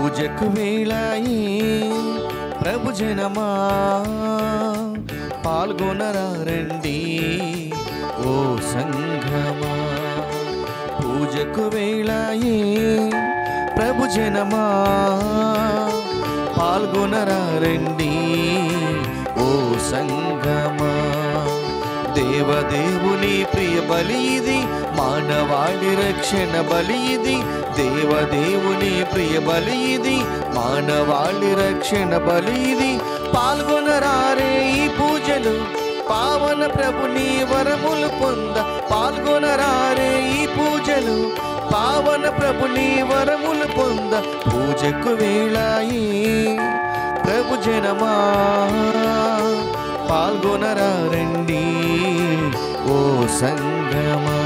పూజకు వేళాయి ప్రభు జనమా పాల్గొనరా రండి ఓ సంఘమా పూజకు వేళాయి ప్రభు జనమా పాల్గొనరా రండి ఓ సంఘమా దేవదేవుని ప్రియ బలి ఇది మానవాళి రక్షణ బలి ఇది దేవదేవుని ప్రియ బలి ఇది మానవాళి రక్షణ బలి ఇది పాల్గొనరారే ఈ పూజలు పావన ప్రభుని వరములు పొంద పాల్గొనరారే ఈ పూజలు పావన ప్రభుని వరములు పొంద పూజకు వేళాయి ప్రభు జనమా పాల్గొనరా రండి ఓ సంగమా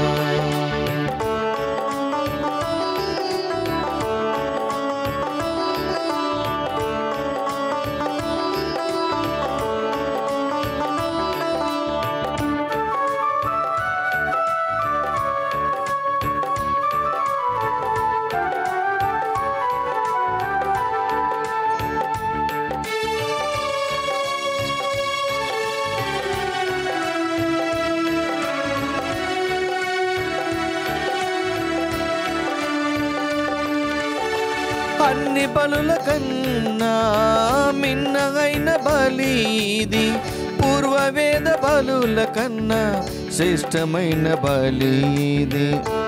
అన్ని బలుల కన్నా మిన్నగైన బలి ఇది పూర్వవేద బలుల కన్నా శ్రేష్టమైన బలి ఇది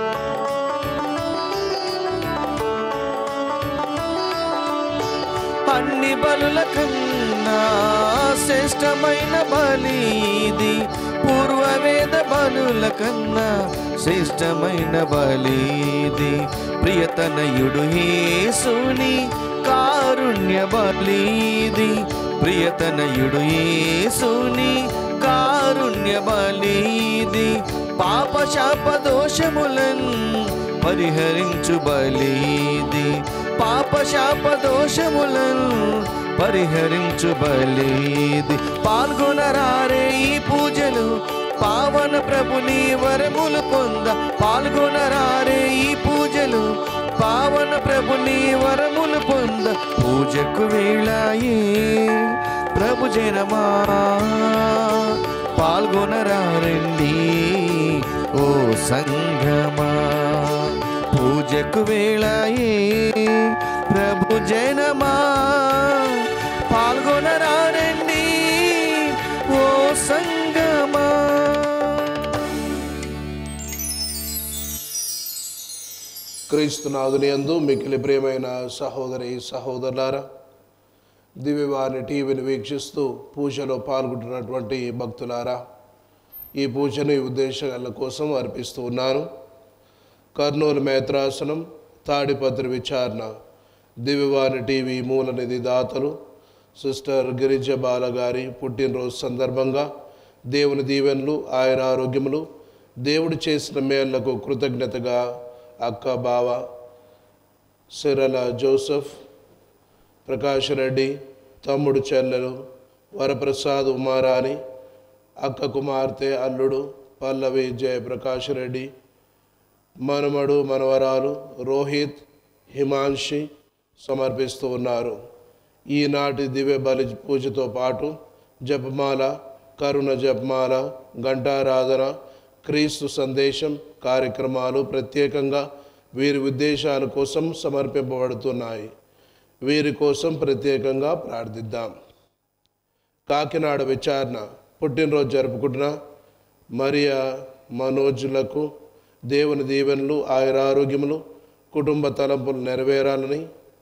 అన్ని బలుల కన్నా శ్రేష్టమైన బలి ఇది పూర్వవేద బలుల కన్నా శ్రేష్టమైన బలి ఇది ప్రియతనయుడు యేసుని కారుణ్య బలి ఇది ప్రియతనయుడు యేసుని కారుణ్య బలి ఇది పాప శాప దోషములను పరిహరించు బలిది పాప శాప దోషములను పరిహరించు బలిది పాల్గొనరారే ఈ పూజలు పావన ప్రభుని వరములు పొంద పాల్గొనరారే ఈ పూజలు పావన ప్రభుని వరములు పొంద పూజకు వేళాయి ప్రభు జనమా పాల్గొనరారండి ఓ సంఘమా పూజకు వేళాయి ప్రభు జనమా పాల్గొనరారండి ఓ సంగమా క్రీస్తునాథుని యందు మిక్కిలి ప్రియమైన సహోదరి సహోదరులారా దివ్యవాణి టీవీని వీక్షిస్తూ పూజలో పాల్గొంటున్నటువంటి భక్తులారా ఈ పూజను ఈ ఉద్దేశాల కోసం అర్పిస్తూ ఉన్నాను కర్నూలు మేత్రాసనం తాడిపత్రి విచారణ దివ్యవాణి టీవీ మూల నిధి దాతలు సిస్టర్ గిరిజ బాల గారి పుట్టినరోజు సందర్భంగా దేవుని దీవెనలు ఆయన ఆరోగ్యములు దేవుడు చేసిన మేళ్లకు కృతజ్ఞతగా అక్క బావ సిరల జోసెఫ్ ప్రకాష్ రెడ్డి తమ్ముడు చెల్లెలు వరప్రసాద్ ఉమారాణి అక్క కుమార్తె అల్లుడు పల్లవి జయప్రకాష్ రెడ్డి మనుమడు మనవరాలు రోహిత్ హిమాంషి సమర్పిస్తూ ఉన్నారు ఈనాటి దివ్య బలి పూజతో పాటు జపమాల కరుణ జపమాల ఘంటారాధన క్రీస్తు సందేశం కార్యక్రమాలు ప్రత్యేకంగా వీరి ఉద్దేశాల కోసం సమర్పింపబడుతున్నాయి వీరి కోసం ప్రత్యేకంగా ప్రార్థిద్దాం కాకినాడ విచారణ పుట్టినరోజు జరుపుకుంటున్న మరియా మనోజులకు దేవుని దీవెనలు ఆయురారోగ్యములు కుటుంబ తలంపులు నెరవేరాలని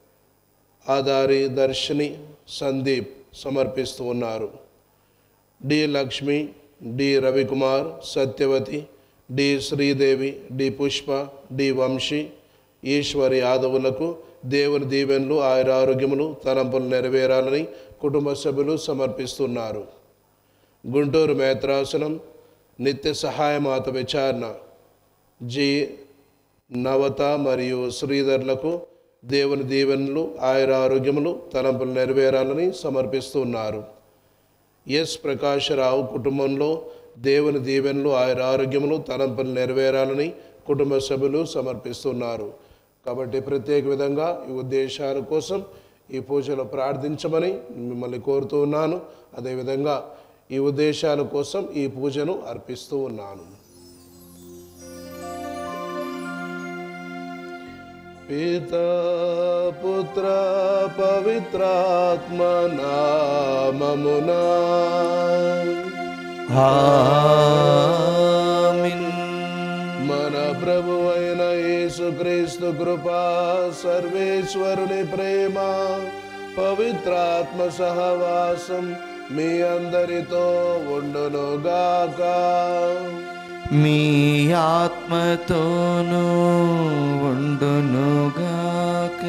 ఆధారి దర్శిని సందీప్ సమర్పిస్తూ ఉన్నారు D Lakshmi D Ravikumar Satyavathi D Sridevi D Pushpa D Vamsi Eswari యాదవులకు దేవుని దీవెనలు ఆయురారోగ్యములు తలంపులు నెరవేరాలని కుటుంబ సభ్యులు సమర్పిస్తున్నారు గుంటూరు మేత్రాసనం నిత్య సహాయమాత విచారణ జి నవత మరియు శ్రీధర్లకు దేవుని దీవెనలు ఆయుర ఆరోగ్యములు తలంపులు నెరవేరాలని సమర్పిస్తున్నారు ఎస్ ప్రకాశరావు కుటుంబంలో దేవుని దీవెనలు ఆయుర ఆరోగ్యములు తలంపులు నెరవేరాలని కుటుంబ సభ్యులు సమర్పిస్తున్నారు కాబట్టి ప్రత్యేక విధంగా ఈ ఉద్దేశాల కోసం ఈ పూజలో ప్రార్థించమని మిమ్మల్ని కోరుతూ ఉన్నాను అదేవిధంగా ఈ ఉద్దేశాల కోసం ఈ పూజను అర్పిస్తూ ఉన్నాను పితా పుత్ర పవిత్రాత్మ నామమునా ఆమేన్ మన ప్రభు అయిన యేసుక్రీస్తు కృపా సర్వేశ్వరుని ప్రేమ పవిత్రాత్మ సహవాసం మీ అందరితో ఉండునుగాక మీ ఆత్మతోనూ ఉండునుగాక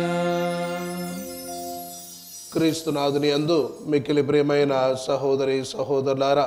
క్రీస్తునాథుని అందు మిక్కిలి ప్రియమైన సహోదరి సహోదరులారా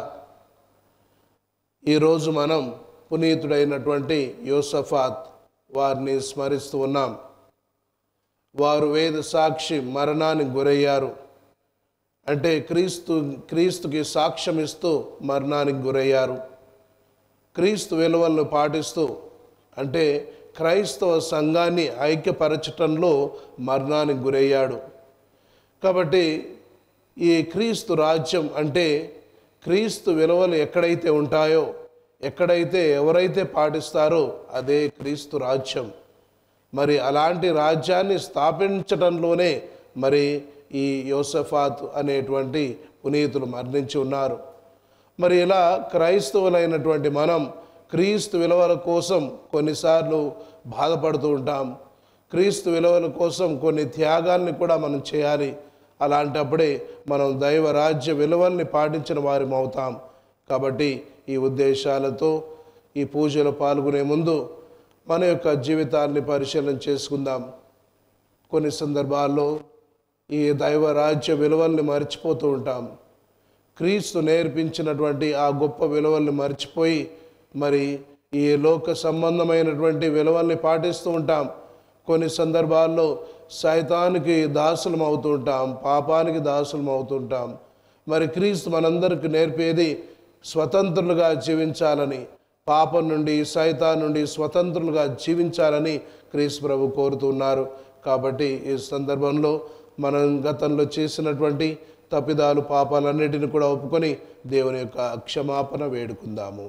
ఈరోజు మనం పునీతుడైనటువంటి యోసఫాత్ వారిని స్మరిస్తూ ఉన్నాం వారు వేద సాక్షి మరణానికి గురయ్యారు అంటే క్రీస్తు క్రీస్తుకి సాక్ష్యం ఇస్తూ మరణానికి గురయ్యారు క్రీస్తు విలువలను పాటిస్తూ అంటే క్రైస్తవ సంఘాన్ని ఐక్యపరచటంలో మరణానికి గురయ్యాడు కాబట్టి ఈ క్రీస్తు రాజ్యం అంటే క్రీస్తు విలువలు ఎక్కడైతే ఉంటాయో ఎక్కడైతే ఎవరైతే పాటిస్తారో అదే క్రీస్తు రాజ్యం మరి అలాంటి రాజ్యాన్ని స్థాపించటంలోనే మరి ఈ యోసఫాత్ అనేటువంటి పునీతులు మరణించి ఉన్నారు మరి ఇలా క్రైస్తవులైనటువంటి మనం క్రీస్తు విలువల కోసం కొన్నిసార్లు బాధపడుతూ ఉంటాం క్రీస్తు విలువల కోసం కొన్ని త్యాగాల్ని కూడా మనం చేయాలి అలాంటప్పుడే మనం దైవ రాజ్య విలువల్ని పాటించిన వారి అవుతాం కాబట్టి ఈ ఉద్దేశాలతో ఈ పూజలో పాల్గొనే ముందు మన యొక్క జీవితాన్ని పరిశీలన చేసుకుందాం కొన్ని సందర్భాల్లో ఈ దైవ రాజ్య విలువల్ని మర్చిపోతూ ఉంటాం క్రీస్తు నేర్పించినటువంటి ఆ గొప్ప విలువల్ని మర్చిపోయి మరి ఈ లోక సంబంధమైనటువంటి విలువల్ని పాటిస్తూ ఉంటాం కొన్ని సందర్భాల్లో సైతానికి దాసులం అవుతూ ఉంటాం పాపానికి దాసులం అవుతుంటాం మరి క్రీస్తు మనందరికి నేర్పేది స్వతంత్రులుగా జీవించాలని పాపం నుండి సైతాన్ నుండి స్వతంత్రులుగా జీవించాలని క్రీస్తు ప్రభు కోరుతున్నారు కాబట్టి ఈ సందర్భంలో మనం గతంలో చేసినటువంటి తప్పిదాలు పాపాలన్నిటిని కూడా ఒప్పుకొని దేవుని యొక్క క్షమాపణ వేడుకుందాము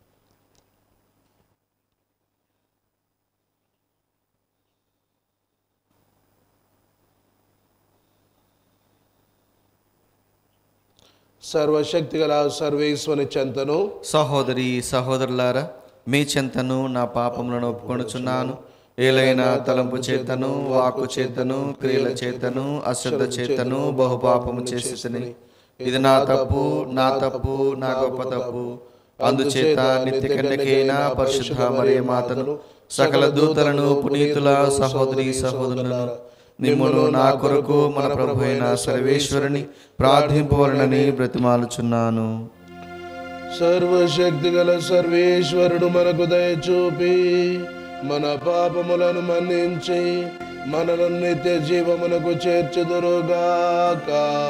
సర్వశక్తిగల సర్వేశ్వని చెంతను సహోదరి సహోదరులారా మీ చెంతను నా పాపములను ఒప్పుకొనుచున్నాను ఏలైనా తలంపు చేతను వాకు చేతను క్రియల చేతను అశ్రద్ధ చేతను బహుపాపము చేసేసని ఇది నా తప్పు నా తప్పు నా గొప్ప తప్పు అందుచేత నిత్య కన్యకైన పరిశుద్ధ మరియ మాతను సకల దూతలను పునీతుల సహోదరి సహోదరులను మిమ్మును నా కొరకు మన ప్రభు అయిన సర్వేశ్వరుని ప్రార్థింపవలనని బ్రతిమాలుచున్నాను సర్వశక్తిగల సర్వేశ్వరుడు మనకు దయచూపి మన పాపములను మన్నించి మనలను నిత్య జీవమునకు చేర్చుదురుగాక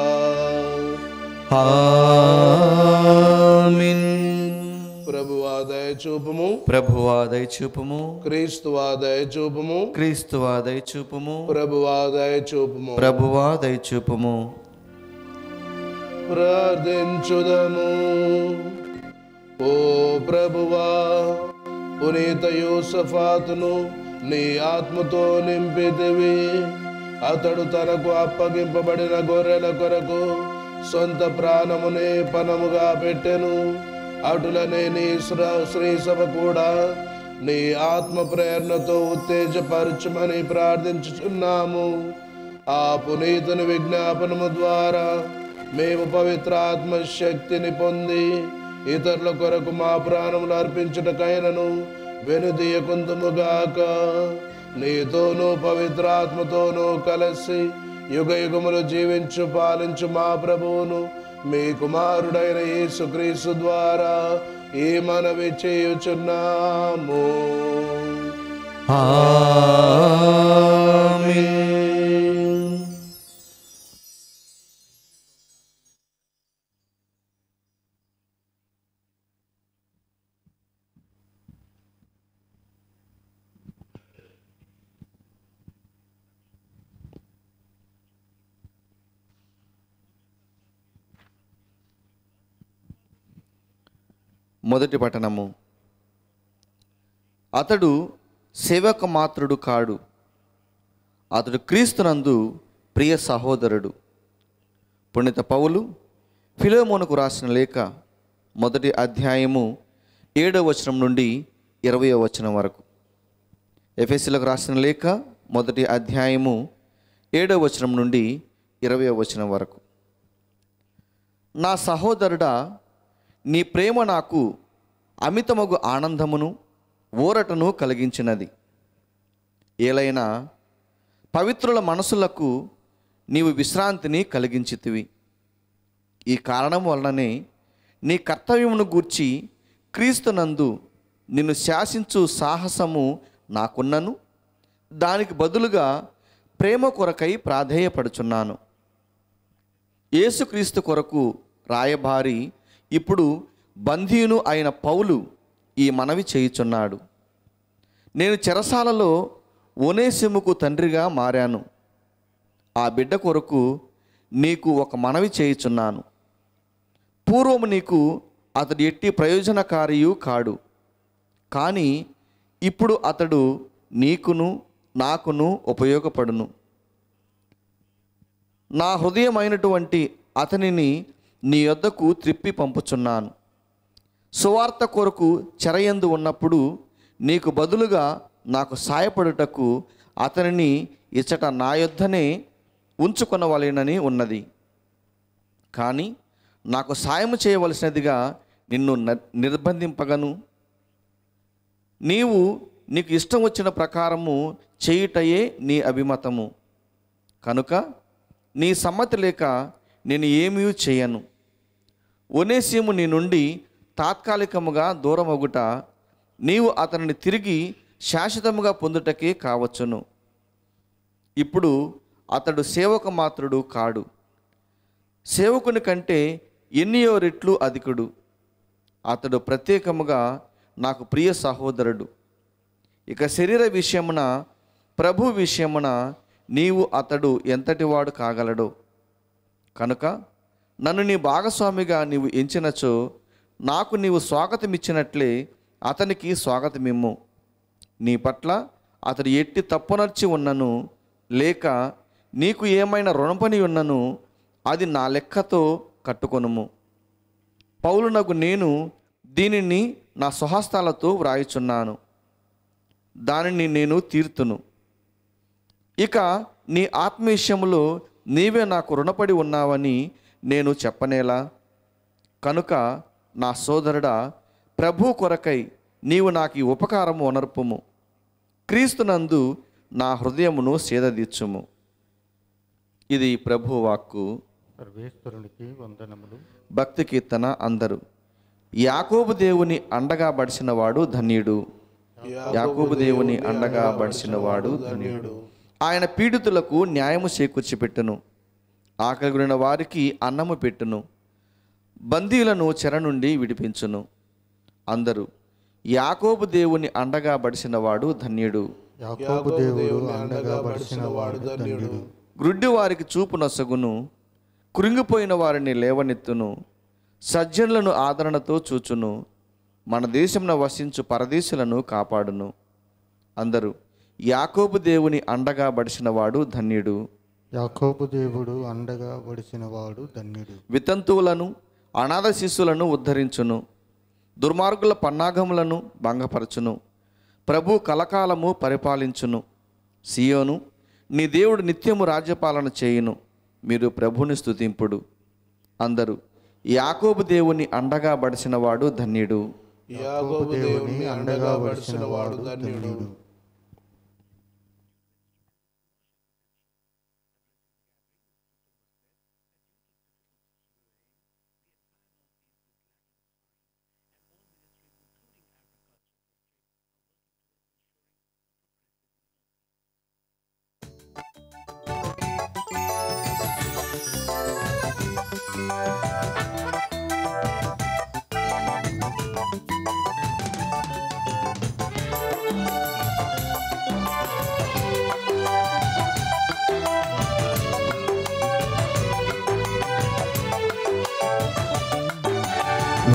ఆమేన్ ప్రభువా దయచూపుము ప్రభువా దయచూపుము క్రీస్తువా దయచూపుము క్రీస్తువా దయచూపుము ప్రభువా దయచూపుము ప్రభువా దయచూపుము ప్రార్థించుదము ఓ ప్రభువా పునీత యోసఫాతును నీ ఆత్మతో నింపితివి అతడు తనకు అప్పగింపబడిన గొర్రెల కొరకు సొంత ప్రాణమునే పనముగా పెట్టెను అటులనే నీ శ్ర- శ్రీ సభ కూడా నీ ఆత్మ ప్రేరణతో ఉత్తేజపరచుమని ప్రార్థించుచున్నాము ఆ పునీతుని విజ్ఞాపనము ద్వారా మేము పవిత్రాత్మ శక్తిని పొంది ఇతరుల కొరకు మా ప్రాణములు అర్పించుటకైనను వెనుదీయకుందుముగాక నీతోనూ పవిత్రాత్మతోనూ కలిసి యుగ యుగములు జీవించు పాలించు మా ప్రభువును మీ కుమారుడైన యేసుక్రీస్తు ద్వారా ఈ మనవి చేయుచున్నాము ఆమేన్ మొదటి పట్టణము అతడు సేవక మాత్రుడు కాడు అతడు క్రీస్తునందు ప్రియ సహోదరుడు పుణిత పౌలు ఫిలోమోనుకు రాసిన లేఖ మొదటి అధ్యాయము ఏడవ వచనం నుండి ఇరవయో వచనం వరకు ఎఫ్ఎస్సీలకు రాసిన లేఖ మొదటి అధ్యాయము ఏడవ వచనం నుండి ఇరవయో వచనం వరకు నా సహోదరుడా నీ ప్రేమ నాకు అమితమగు ఆనందమును ఊరటను కలిగించినది ఏలైనా పవిత్రుల మనసులకు నీవు విశ్రాంతిని కలిగించితివి ఈ కారణం వలననే నీ కర్తవ్యమును గూర్చి క్రీస్తునందు నిన్ను శాసించు సాహసము నాకున్నను దానికి బదులుగా ప్రేమ కొరకై ప్రాధేయపడుచున్నాను యేసుక్రీస్తు కొరకు రాయబారి ఇప్పుడు బంధీయును అయిన పౌలు ఈ మనవి చేయుచున్నాడు నేను చెరసాలలో ఓనేసిముకు తండ్రిగా మారాను ఆ బిడ్డ కొరకు నీకు ఒక మనవి చేయుచున్నాను పూర్వము నీకు అతడు ఎట్టి ప్రయోజనకారియు కాడు కానీ ఇప్పుడు అతడు నీకును నాకును ఉపయోగపడును నా హృదయమైనటువంటి అతనిని నీ యొద్దకు త్రిప్పి పంపుచున్నాను సువార్త కొరకు చెరయందు ఉన్నప్పుడు నీకు బదులుగా నాకు సాయపడుటకు అతనిని ఇచ్చట నా యొద్దనే ఉంచుకొనవలెనని ఉన్నది కానీ నాకు సాయం చేయవలసినదిగా నిన్ను న- నిర్బంధింపగను నీవు నీకు ఇష్టం వచ్చిన ప్రకారము చేయుటయే నీ అభిమతము కనుక నీ సమ్మతి లేక నేను ఏమీ చేయను ఒనేసియము నీ నుండి తాత్కాలికముగా దూరమగుట నీవు అతనిని తిరిగి శాశ్వతముగా పొందుటకే కావచ్చును ఇప్పుడు అతడు సేవక మాత్రుడు కాడు సేవకుని కంటే ఎన్నియో రెట్లు అధికుడు అతడు ప్రత్యేకముగా నాకు ప్రియ సహోదరుడు ఇక శరీర విషయమున ప్రభు విషయమున నీవు అతడు ఎంతటివాడు కాగలడో కనుక నన్ను నీ భాగస్వామిగా నీవు ఎంచినచో నాకు నీవు స్వాగతమిచ్చినట్లే అతనికి స్వాగతమిమ్ము నీ పట్ల అతడు ఎట్టి తప్పునర్చి ఉన్నను లేక నీకు ఏమైనా రుణపని ఉన్నను అది నా లెక్కతో కట్టుకొనుము పౌలునకు నేను దీనిని నా స్వహస్తాలతో వ్రాయుచున్నాను దానిని నేను తీర్తును ఇక నీ ఆత్మవిషయములో నీవే నాకు రుణపడి ఉన్నావని నేను చెప్పనేలా కనుక నా సోదరుడా ప్రభు కొరకై నీవు నాకు ఈ ఉపకారము అనర్పుము క్రీస్తునందు నా హృదయమును సేదదీర్చుము ఇది ప్రభు వాక్కు సర్వేశ్వరునికి వందనములు భక్తి కీర్తన అందరు యాకోబు దేవుని అండగా బడిసిన వాడు ధన్యుడు యాకోబు దేవుని అండగా బడిసిన వాడు ధన్యుడు ఆయన పీడితులకు న్యాయము చేకూర్చి పెట్టును ఆకలిగుడిన వారికి అన్నము పెట్టును బందీలను చెర నుండి విడిపించును అందరూ యాకోబు దేవుని అండగా బడిసిన వాడు ధన్యుడు యాకోబు దేవుడు అండగా బడిసిన వాడు ధన్యుడు గ్రుడ్డి వారికి చూపు నొసగును కృంగిపోయిన వారిని లేవనెత్తును సజ్జనులను ఆదరణతో చూచును మన దేశంలో వసించు పరదేశులను కాపాడును అందరూ యాకోబు దేవుని అండగా బడిసిన వాడు ధన్యుడు యాకోబు దేవుడు అండగా బడిసిన వాడు ధన్యుడు వితంతువులను అనాథ శిశువులను ఉద్ధరించును దుర్మార్గుల పన్నాగములను భంగపరచును ప్రభు కలకాలము పరిపాలించును సియోను నీ దేవుడు నిత్యము రాజ్యపాలన చేయును మీరు ప్రభుని స్తుతింపుడు అందరూ యాకోబు దేవుని అండగా బడిసిన వాడు ధన్యుడు యాకోబు దేవుని అండగా బడిసిన వాడు ధన్యుడు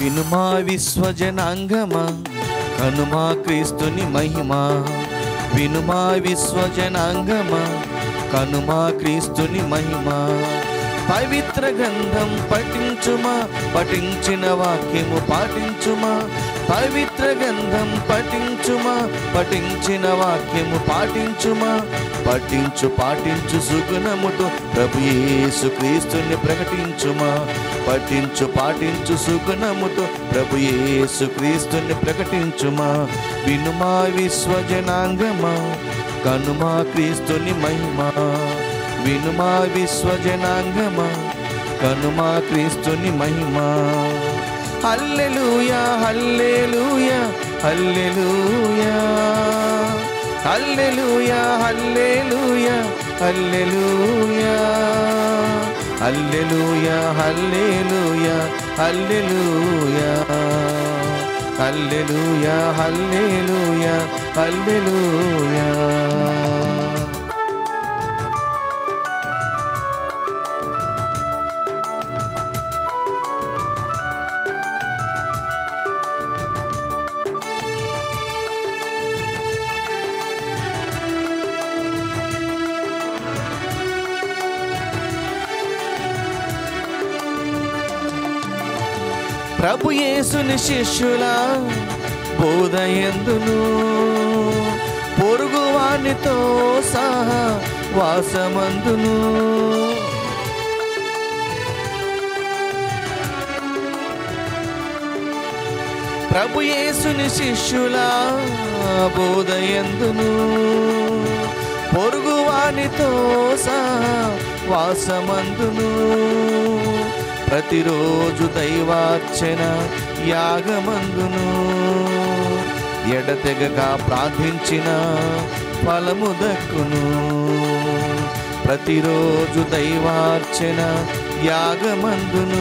వినుమా విశ్వజనాంగమా కనుమా క్రీస్తుని మహిమ వినుమా విశ్వజనాంగమా కనుమా క్రీస్తుని మహిమ పవిత్ర గంధం పఠించుమా పఠించిన వాక్యము పాటించుమా పవిత్ర గంధం పఠించుమా పఠించిన వాక్యము పాటించుమా పఠించు పాటించు సుగుణముతో ప్రభు యేసు క్రీస్తుని ప్రకటించుమా పఠించు పాటించు సుగుణముతో ప్రభు యేసు క్రీస్తుని ప్రకటించుమా వినుమా విశ్వజనాంగమా కనుమా క్రీస్తుని మహిమ వినుమా విశ్వజనాంగమా కనుమా క్రీస్తుని మహిమ హల్లెలూయా హల్లెలూయా హల్లెలూయా హల్లెలూయా హల్లెలూయా హల్లెలూయా హల్లెలూయా హల్లెలూయా హల్లెలూయా హల్లెలూయా హల్లెలూయా హల్లెలూయా ప్రభు యేసుని శిష్యుల బోధయందును పొరుగువానితో సహా వాసమందును ప్రభు యేసుని శిష్యుల బోధయందును పొరుగువానితో సహా వాసమందును ప్రతిరోజు దైవార్చన యాగమందును ఎడతెగక ప్రార్థించిన ఫలము దక్కును ప్రతిరోజు దైవార్చన యాగమందును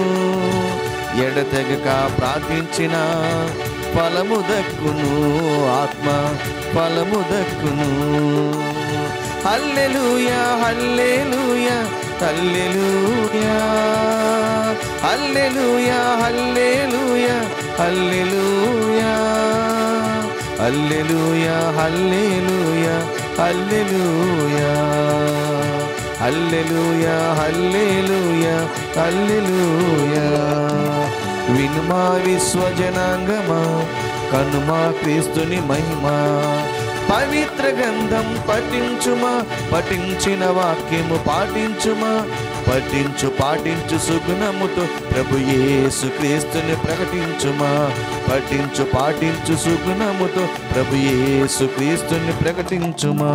ఎడతెగక ప్రార్థించిన ఫలము దక్కును ఆత్మ ఫలము దక్కును హల్లెలూయా హల్లెలూయా హల్లెలూయా హల్లెలూయా హల్లెలూయా హల్లెలూయా హల్లెలూయా హల్లెలూయా హల్లెలూయా హల్లెలూయా హల్లెలూయా హల్లెలూయా వినుమా విశ్వజనాంగమా కనుమా క్రీస్తుని మహిమ పవిత్ర గంధం పఠించుమా పఠించిన వాక్యము పాటించుమా పఠించు పాటించు సుగుణముతో ప్రభు యేసు క్రీస్తుని ప్రకటించుమా పఠించు పాటించు సుగుణముతో ప్రభు యేసు క్రీస్తుని ప్రకటించుమా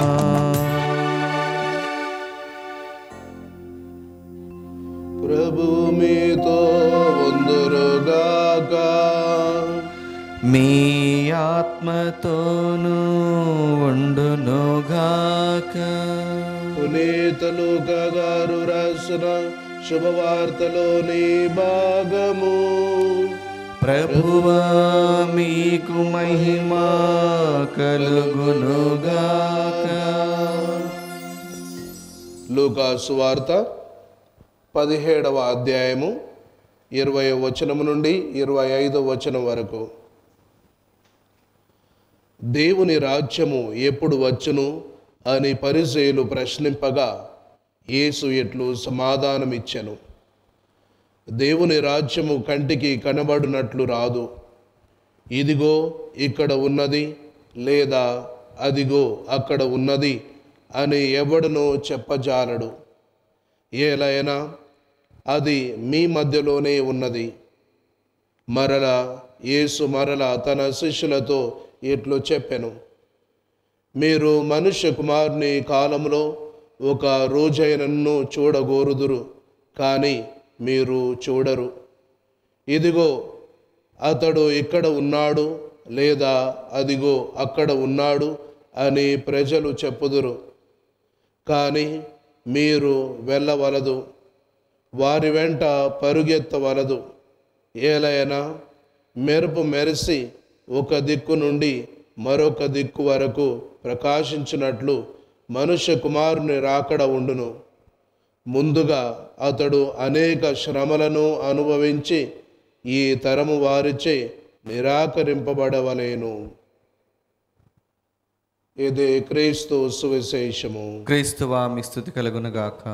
ప్రభు మీతో ఉందురుగాక మీ ఆత్మతోనూ ఉండునుగాక పునీతలు గారు రాసిన శుభవార్తలోని భాగము ప్రభువా మీకు మహిమ కలుగునుగాక లూకాసు వార్త పదిహేడవ అధ్యాయము ఇరవై వచనము నుండి ఇరవై ఐదవ వచనం వరకు దేవుని రాజ్యము ఎప్పుడు వచ్చును అని పరిచయులు ప్రశ్నింపగా యేసు ఎట్లు సమాధానమిచ్చెను దేవుని రాజ్యము కంటికి కనబడినట్లు రాదు ఇదిగో ఇక్కడ ఉన్నది లేదా అదిగో అక్కడ ఉన్నది అని ఎవడునో చెప్పజాలడు ఏలైనా అది మీ మధ్యలోనే ఉన్నది మరల యేసు మరల తన శిష్యులతో ఇట్లు చెప్పెను మీరు మనుష్య కుమారుని కాలంలో ఒక రోజైనను చూడగోరుదురు కానీ మీరు చూడరు ఇదిగో అతడు ఇక్కడ ఉన్నాడు లేదా అదిగో అక్కడ ఉన్నాడు అని ప్రజలు చెప్పుదురు కానీ మీరు వెళ్ళవలదు వారి వెంట పరుగెత్తవలదు ఏలైనా మెరుపు మెరిసి ఒక దిక్కు నుండి మరొక దిక్కు వరకు ప్రకాశించినట్లు మనుష్య కుమారుని రాకడ ఉండును ముందుగా అతడు అనేక శ్రమలను అనుభవించి ఈ తరము వారిచే నిరాకరింపబడవలేను ఇది క్రీస్తు సువిశేషము క్రీస్తువా మీ స్థుతి కలుగునుగాక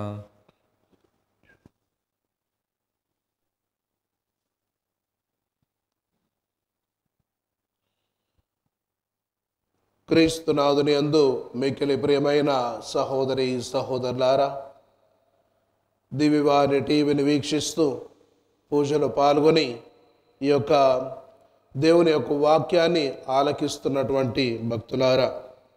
క్రీస్తునాథుని అందు మిక్కిలి ప్రియమైన సహోదరి సహోదరులారా దివివారి టీవీని వీక్షిస్తూ పూజలో పాల్గొని ఈ యొక్క దేవుని యొక్క వాక్యాన్ని ఆలకిస్తున్నటువంటి భక్తులారా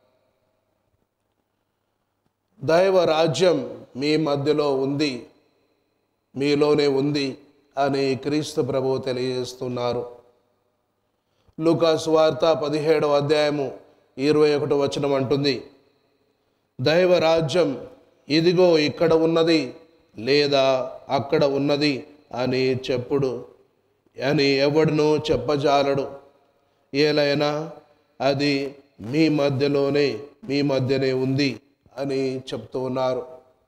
దైవ రాజ్యం మీ మధ్యలో ఉంది మీలోనే ఉంది అని క్రీస్తు ప్రభువు తెలియజేస్తున్నారు లూకాసు వార్త పదిహేడవ అధ్యాయము ఇరవై ఒకటి వచనం అంటుంది దైవ రాజ్యం ఇదిగో ఇక్కడ ఉన్నది లేదా అక్కడ ఉన్నది అని చెప్పుడు అని ఎవడునూ చెప్పజాలడు ఏలైనా అది మీ మధ్యలోనే మీ మధ్యనే ఉంది అని చెప్తూ ఉన్నారు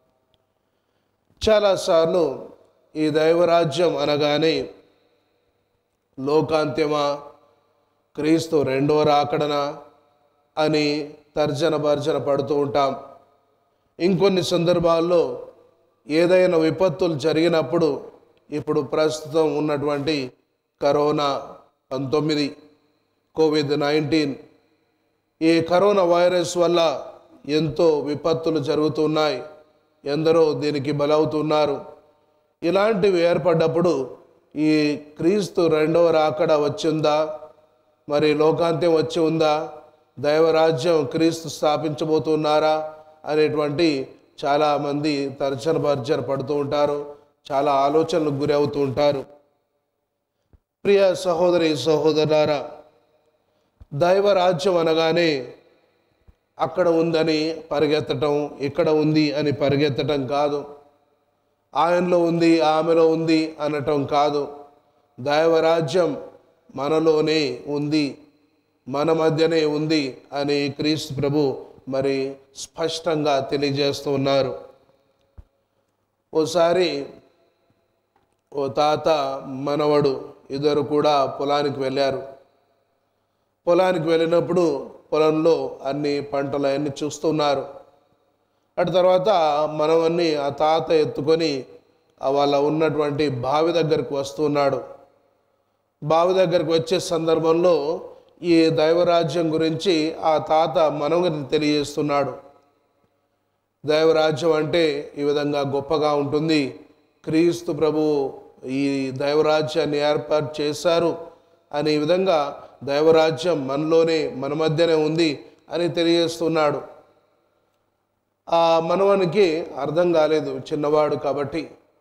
చాలాసార్లు ఈ దైవరాజ్యం అనగానే లోకాంత్యమా క్రీస్తు రెండో రాకడన అని తర్జన భర్జన పడుతూ ఉంటాం ఇంకొన్ని సందర్భాల్లో ఏదైనా విపత్తులు జరిగినప్పుడు ఇప్పుడు ప్రస్తుతం ఉన్నటువంటి కరోనా పంతొమ్మిది కోవిడ్ నైన్టీన్ ఈ కరోనా వైరస్ వల్ల ఎంతో విపత్తులు జరుగుతున్నాయి ఎందరో దీనికి బలవుతున్నారు ఇలాంటివి ఏర్పడ్డప్పుడు ఈ క్రీస్తు రెండవ రాకడ వచ్చిందా మరి లోకాంత్యం వచ్చి ఉందా దైవరాజ్యం క్రీస్తు స్థాపించబోతున్నారా అనేటువంటి చాలామంది తర్జన భర్జన పడుతూ ఉంటారు చాలా ఆలోచనలకు గురి అవుతూ ఉంటారు ప్రియ సహోదరి సహోదరులారా దైవరాజ్యం అనగానే అక్కడ ఉందని పరిగెత్తటం ఇక్కడ ఉంది అని పరిగెత్తటం కాదు ఆయనలో ఉంది ఆమెలో ఉంది అనటం కాదు దైవరాజ్యం మనలోనే ఉంది మన మధ్యనే ఉంది అని క్రీస్తు ప్రభు మరి స్పష్టంగా తెలియజేస్తూ ఉన్నారు ఓసారి ఓ తాత మనవడు ఇద్దరు కూడా పొలానికి వెళ్ళారు పొలానికి వెళ్ళినప్పుడు పొలంలో అన్ని పంటలు అన్నీ చూస్తున్నారు అటు తర్వాత మనవన్ని ఆ తాత ఎత్తుకొని ఆ వాళ్ళ ఉన్నటువంటి బావి దగ్గరికి వస్తున్నాడు బావి దగ్గరికి వచ్చే సందర్భంలో ఈ దైవరాజ్యం గురించి ఆ తాత మనవని తెలియజేస్తున్నాడు దైవరాజ్యం అంటే ఈ విధంగా గొప్పగా ఉంటుంది క్రీస్తు ప్రభు ఈ దైవరాజ్యాన్ని ఏర్పాటు చేశారు అనే విధంగా దైవరాజ్యం మనలోనే మన మధ్యనే ఉంది అని తెలియజేస్తున్నాడు ఆ మనవనికి అర్థం కాలేదు చిన్నవాడు కాబట్టి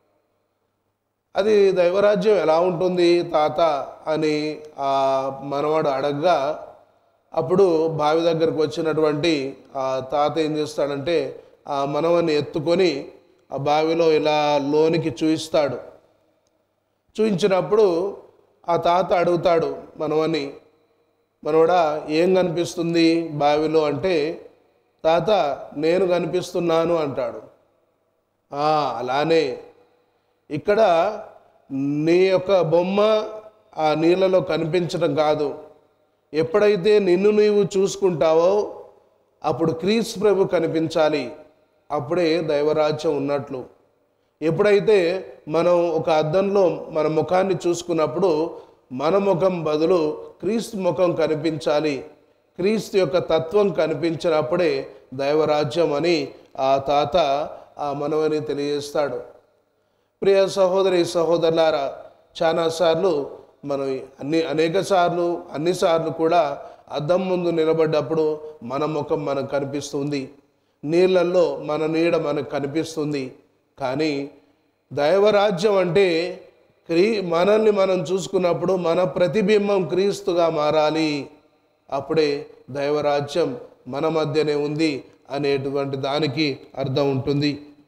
అది దైవరాజ్యం ఎలా ఉంటుంది తాత అని ఆ మనవాడు అడగగా అప్పుడు బావి దగ్గరకు వచ్చినటువంటి ఆ తాత ఏం చేస్తాడంటే ఆ మనవని ఎత్తుకొని ఆ బావిలో ఇలా లోనికి చూయిస్తాడు చూయించినప్పుడు ఆ తాత అడుగుతాడు మనవని మనవడా ఏం కనిపిస్తుంది బావిలో అంటే తాత నేను కనిపిస్తున్నాను అంటాడు "ఆ, అలానే ఇక్కడ నీ యొక్క బొమ్మ ఆ నీళ్ళలో కనిపించడం కాదు ఎప్పుడైతే నిన్ను నీవు చూసుకుంటావో అప్పుడు క్రీస్తు ప్రభు కనిపించాలి అప్పుడే దైవరాజ్యం ఉన్నట్లు ఎప్పుడైతే మనం ఒక అద్దంలో మన ముఖాన్ని చూసుకున్నప్పుడు మన ముఖం బదులు క్రీస్తు ముఖం కనిపించాలి క్రీస్తు యొక్క తత్వం కనిపించినప్పుడే దైవరాజ్యం అని ఆ తాత ఆ మనవని తెలియజేస్తాడు ప్రియ సహోదరి సహోదరులారా చాలాసార్లు మనం అన్ని అనేక సార్లు అన్నిసార్లు కూడా అద్దం ముందు నిలబడ్డప్పుడు మన ముఖం మనకు కనిపిస్తుంది నీళ్ళల్లో మన నీడ మనకు కనిపిస్తుంది కానీ దైవరాజ్యం అంటే క్రీ మనల్ని మనం చూసుకున్నప్పుడు మన ప్రతిబింబం క్రీస్తుగా మారాలి అప్పుడే దైవరాజ్యం మన మధ్యనే ఉంది అనేటువంటి దానికి అర్థం ఉంటుంది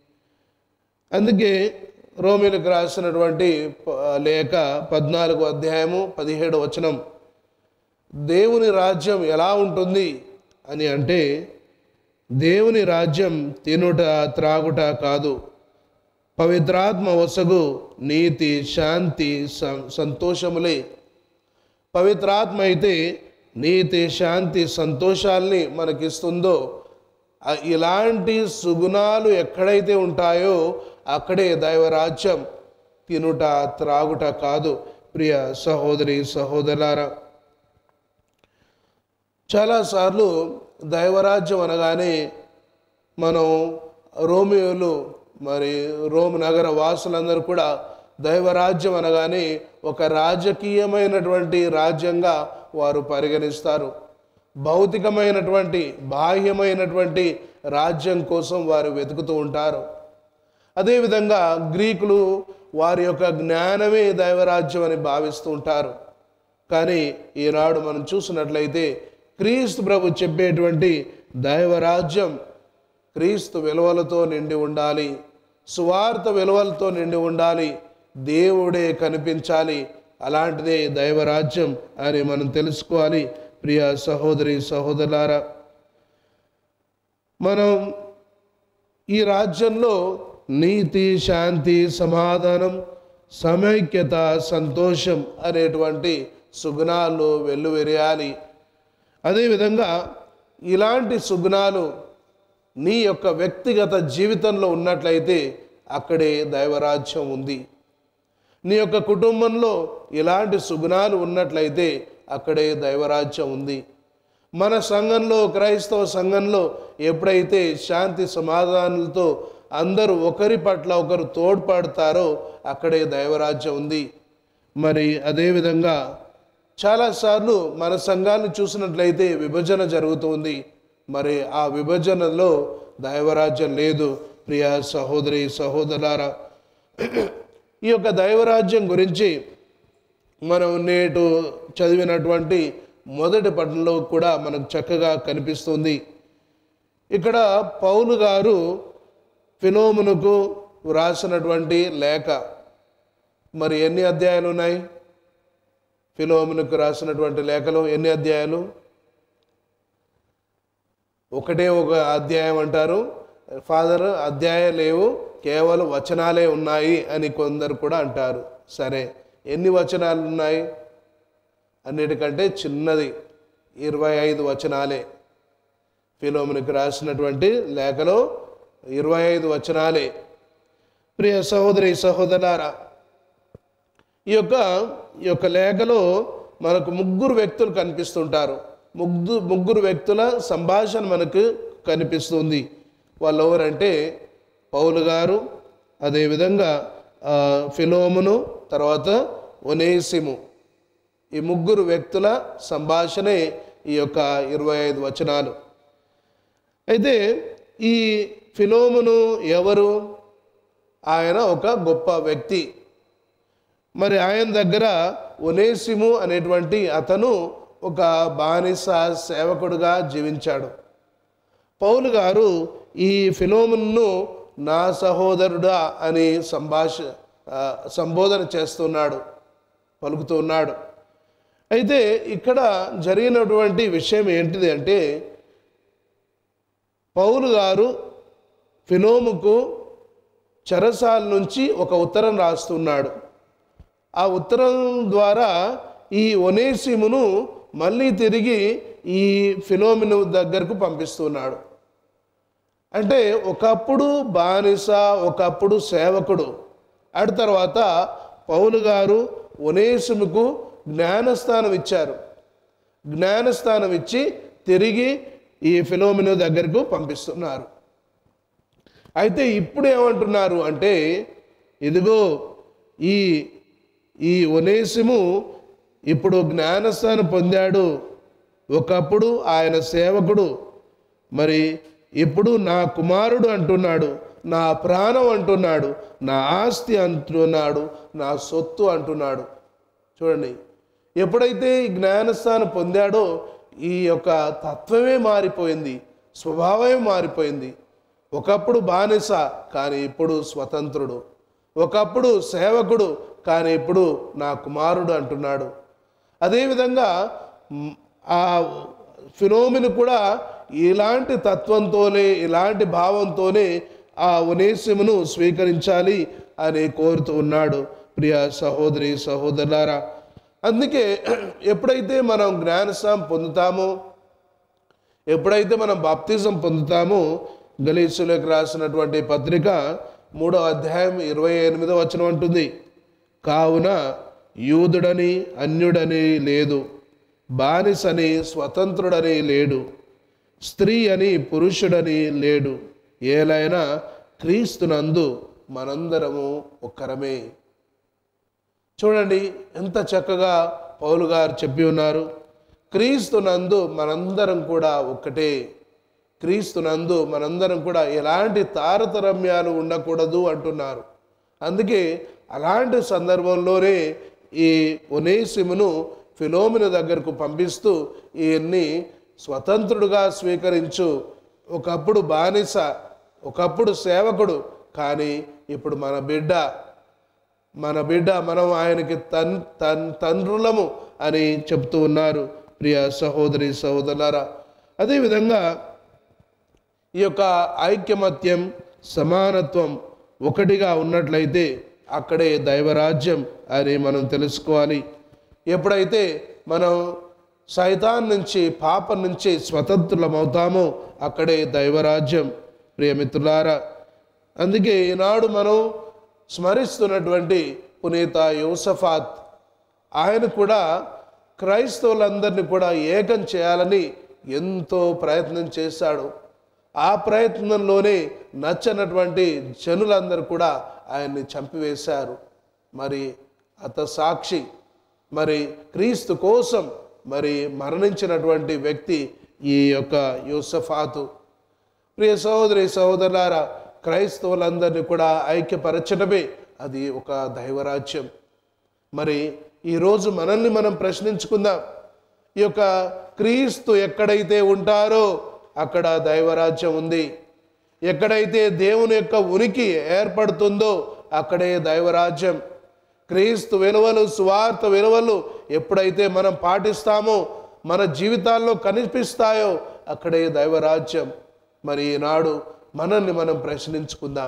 అందుకే రోమిలకు రాసినటువంటి ప- లేఖ పద్నాలుగు అధ్యాయము పదిహేడు వచనం దేవుని రాజ్యం ఎలా ఉంటుంది అని అంటే దేవుని రాజ్యం తినుట త్రాగుట కాదు పవిత్రాత్మ వసగు నీతి శాంతి సం- సంతోషములే పవిత్రాత్మ అయితే నీతి శాంతి సంతోషాల్ని మనకిస్తుందో ఆ- ఇలాంటి సుగుణాలు ఎక్కడైతే ఉంటాయో అక్కడే దైవరాజ్యం తినుట త్రాగుట కాదు ప్రియ సహోదరి సహోదరులారా చాలాసార్లు దైవరాజ్యం అనగానే మనం రోమియోలు మరి రోమ్ నగర వాసులందరూ కూడా దైవరాజ్యం అనగానే ఒక రాజకీయమైనటువంటి రాజ్యంగా వారు పరిగణిస్తారు భౌతికమైనటువంటి బాహ్యమైనటువంటి రాజ్యం కోసం వారు వెతుకుతూ ఉంటారు అదేవిధంగా గ్రీకులు వారి యొక్క జ్ఞానమే దైవరాజ్యం అని భావిస్తూ ఉంటారు కానీ ఈనాడు మనం చూసినట్లయితే క్రీస్తు ప్రభు చెప్పేటువంటి దైవరాజ్యం క్రీస్తు విలువలతో నిండి ఉండాలి సువార్త విలువలతో నిండి ఉండాలి దేవుడే కనిపించాలి అలాంటిదే దైవరాజ్యం అని మనం తెలుసుకోవాలి ప్రియ సహోదరి సహోదరులారా మనం ఈ రాజ్యంలో నీతి శాంతి సమాధానం సమైక్యత సంతోషం అనేటువంటి సుగుణాలు వెల్లువెరియాలి అదేవిధంగా ఇలాంటి సుగుణాలు నీ యొక్క వ్యక్తిగత జీవితంలో ఉన్నట్లయితే అక్కడే దైవరాజ్యం ఉంది నీ యొక్క కుటుంబంలో ఇలాంటి సుగుణాలు ఉన్నట్లయితే అక్కడే దైవరాజ్యం ఉంది మన సంఘంలో క్రైస్తవ సంఘంలో ఎప్పుడైతే శాంతి సమాధానాలతో అందరూ ఒకరి పట్ల ఒకరు తోడ్పడతారో అక్కడే దైవరాజ్యం ఉంది మరి అదేవిధంగా చాలాసార్లు మన సంఘాన్ని చూసినట్లయితే విభజన జరుగుతుంది మరి ఆ విభజనలో దైవరాజ్యం లేదు ప్రియ సహోదరి సహోదరులారా ఈ యొక్క దైవరాజ్యం గురించి మనం నేటు చదివినటువంటి మొదటి పట్టణంలో కూడా మనకు చక్కగా కనిపిస్తుంది ఇక్కడ పౌలు గారు ఫిలోమునకు వ్రాసినటువంటి లేఖ మరి ఎన్ని అధ్యాయాలు ఉన్నాయి ఫిలోమునకు రాసినటువంటి లేఖలు ఎన్ని అధ్యాయాలు ఒకటే ఒక అధ్యాయం అంటారు ఫాదర్ అధ్యాయాలు లేవు కేవలం వచనాలే ఉన్నాయి అని కొందరు కూడా అంటారు సరే ఎన్ని వచనాలు ఉన్నాయి అన్నిటికంటే చిన్నది ఇరవై ఐదు వచనాలే ఫిలోమునికి రాసినటువంటి లేఖలో ఇరవై ఐదు వచనాలే ప్రియ సహోదరి సహోదరారా ఈ యొక్క ఈ యొక్క లేఖలో మనకు ముగ్గురు వ్యక్తులు కనిపిస్తుంటారు ముగ్గు ముగ్గురు వ్యక్తుల సంభాషణ మనకు కనిపిస్తుంది వాళ్ళు ఎవరంటే పౌలు గారు అదేవిధంగా ఆ, ఫిలోమును తర్వాత ఒనేసిము ఈ ముగ్గురు వ్యక్తుల సంభాషణే ఈ యొక్క ఇరవై ఐదు వచనాలు అయితే ఈ ఫిలోమును ఎవరు ఆయన ఒక గొప్ప వ్యక్తి మరి ఆయన దగ్గర ఒనేసిము అనేటువంటి అతను ఒక బానిస సేవకుడుగా జీవించాడు పౌలు గారు ఈ ఫిలోమును నా సహోదరుడా అని సంభాష ఆ, సంబోధన చేస్తున్నాడు పలుకుతున్నాడు అయితే ఇక్కడ జరిగినటువంటి విషయం ఏంటిది అంటే పౌలు గారు ఫిలోముకు చెరసాల నుంచి ఒక ఉత్తరం రాస్తున్నాడు ఆ ఉత్తరం ద్వారా ఈ ఒనేసిమును మళ్ళీ తిరిగి ఈ ఫిలోమిను దగ్గరకు పంపిస్తున్నాడు అంటే ఒకప్పుడు బానిస ఒకప్పుడు సేవకుడు అటు తర్వాత పౌలు గారు ఒనేసుముకు జ్ఞానస్థానం ఇచ్చారు జ్ఞానస్థానం ఇచ్చి తిరిగి ఈ ఫిలోమిను దగ్గరకు పంపిస్తున్నారు అయితే ఇప్పుడు ఏమంటున్నారు అంటే ఇదిగో ఈ ఈ ఒనేసిము ఇప్పుడు జ్ఞానస్థానం పొందాడు ఒకప్పుడు ఆయన సేవకుడు మరి ఇప్పుడు నా కుమారుడు అంటున్నాడు నా ప్రాణం అంటున్నాడు నా ఆస్తి అంటున్నాడు నా సొత్తు అంటున్నాడు చూడండి ఎప్పుడైతే ఈ జ్ఞానస్థానం పొందాడో ఈ యొక్క తత్వమే మారిపోయింది స్వభావమే మారిపోయింది ఒకప్పుడు బానిస కానీ ఇప్పుడు స్వతంత్రుడు ఒకప్పుడు సేవకుడు కానీ ఇప్పుడు నా కుమారుడు అంటున్నాడు అదేవిధంగా మ్, ఆ ఫినోమిన్ కూడా ఇలాంటి తత్వంతోనే ఇలాంటి భావంతోనే ఆ ఉనేసిమును స్వీకరించాలి అని కోరుతూ ఉన్నాడు ప్రియ సహోదరి సహోదరులారా అందుకే ఎప్పుడైతే మనం జ్ఞానస్నానం పొందుతామో ఎప్పుడైతే మనం బాప్తిజం పొందుతామో గలీసులకు రాసినటువంటి పత్రిక మూడో అధ్యాయం ఇరవై ఎనిమిదో వచనం అంటుంది కావున యూదుడని అన్యుడని లేదు బానిసని స్వతంత్రుడని లేడు స్త్రీ అని పురుషుడని లేడు ఏలైనా క్రీస్తునందు మనందరము ఒక్కరమే చూడండి ఎంత చక్కగా పౌలు గారు చెప్పి ఉన్నారు క్రీస్తునందు మనందరం కూడా ఒక్కటే క్రీస్తునందు మనందరం కూడా ఎలాంటి తారతరమ్యాలు ఉండకూడదు అంటున్నారు అందుకే అలాంటి సందర్భంలోనే ఈ ఒనేసిమును ఫిలోమిన దగ్గరకు పంపిస్తూ ఈయన్ని స్వతంత్రుడుగా స్వీకరించు ఒకప్పుడు బానిస ఒకప్పుడు సేవకుడు కానీ ఇప్పుడు మన బిడ్డ మన బిడ్డ మనం ఆయనకి తన్ తన్ తండ్రులము అని చెప్తూ ఉన్నారు ప్రియ సహోదరి సహోదరులారా అదేవిధంగా ఈ యొక్క ఐక్యమత్యం సమానత్వం ఒకటిగా ఉన్నట్లయితే అక్కడే దైవరాజ్యం అని మనం తెలుసుకోవాలి ఎప్పుడైతే మనం సైతాన్ నుంచి పాపం నుంచి స్వతంత్రులమవుతామో అక్కడే దైవరాజ్యం ప్రియమిత్రులారా అందుకే ఈనాడు మనం స్మరిస్తున్నటువంటి పునీత యూసఫాత్ ఆయన కూడా క్రైస్తవులందరినీ కూడా ఏకం చేయాలని ఎంతో ప్రయత్నం చేశాడు ఆ ప్రయత్నంలోనే నచ్చనటువంటి జనులందరూ కూడా ఆయన్ని చంపివేశారు మరి అత సాక్షి మరి క్రీస్తు కోసం మరి మరణించినటువంటి వ్యక్తి ఈ యొక్క యూసఫాతు ప్రియ సహోదరి సహోదరులారా క్రైస్తవులందరినీ కూడా ఐక్యపరచడమే అది ఒక దైవరాజ్యం మరి ఈరోజు మనల్ని మనం ప్రశ్నించుకుందాం ఈ యొక్క క్రీస్తు ఎక్కడైతే ఉంటారో అక్కడ దైవరాజ్యం ఉంది ఎక్కడైతే దేవుని యొక్క ఉనికి ఏర్పడుతుందో అక్కడే దైవరాజ్యం క్రీస్తు విలువలు సువార్త విలువలు ఎప్పుడైతే మనం పాటిస్తామో మన జీవితాల్లో కనిపిస్తాయో అక్కడే దైవరాజ్యం మరి ఈనాడు మనల్ని మనం ప్రశ్నించుకుందాం